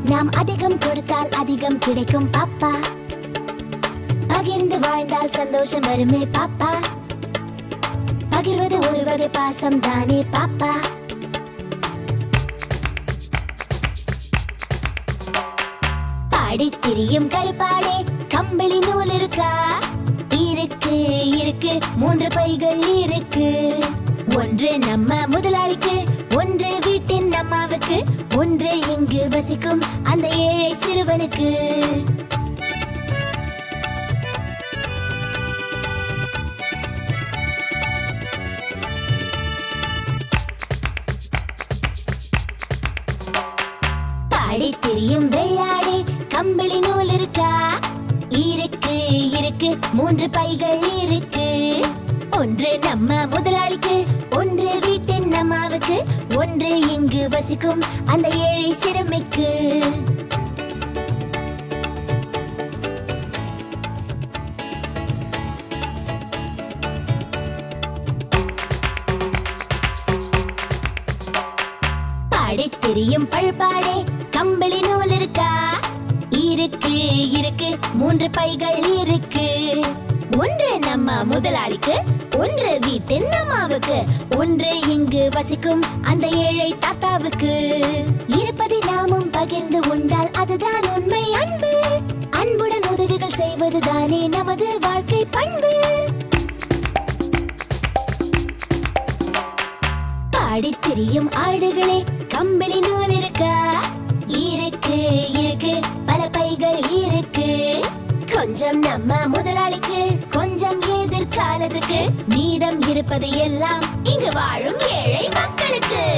நாம் அதிகம் கொடுத்தால் அதிகம் கிடைக்கும் பாப்பா பகிர்ந்து வாழ்ந்தால் சந்தோஷம் வருமே பாப்பா பகிர்வது ஒரு வகை பாசம் தானே பாப்பா பாடித் திரியும் கருப்பாடே கம்பளி நூல் இருக்கா இருக்கு இருக்கு மூன்று பைகள் இருக்கு ஒன்று நம்ம முதலாளிக்கு ஒன்று வீட்டின் அம்மாவுக்கு ஒன்று இங்கு வசிக்கும் அந்த ஏழை சிறுவனுக்கு பாடி திரியும் வெள்ளாடே கம்பளி நூல் இருக்கா இருக்கு இருக்கு மூன்று பைகள் இருக்கு ஒன்று நம்ம முதலாளிக்கு ஒன்று வீட்டின் அம்மாவுக்கு ஒன்று இங்கு வசிக்கும் அந்த ஏழை சிறுமிக்கு பாடித் திரியும் பழுப்பாடே கம்பளி நூல் இருக்கா இருக்கு இருக்கு மூன்று பைகள் இருக்கு ஒன்று நம்ம முதலாளிக்கு ஒன்று வீட்டின் அம்மாவுக்கு ஒன்று இங்கு வசிக்கும் அந்த ஏழை தாத்தாவுக்கு இருப்பதை நாமும் பகிர்ந்து உண்டால் அதுதான் உண்மை அன்பு அன்புடன் உதவிகள் செய்வதுதானே நமது வாழ்க்கை பண்பு பாடித் திரியும் ஆடுகளே கம்பளி நூல் இருக்கா இருக்கு இருக்கு பல பைகள் இருக்கு கொஞ்சம் நம்ம முதலாளிக்கு கொஞ்சம் எதிர்காலத்துக்கு மீதம் இருப்பது எல்லாம் இங்கு வாழும் ஏழை மக்களுக்கு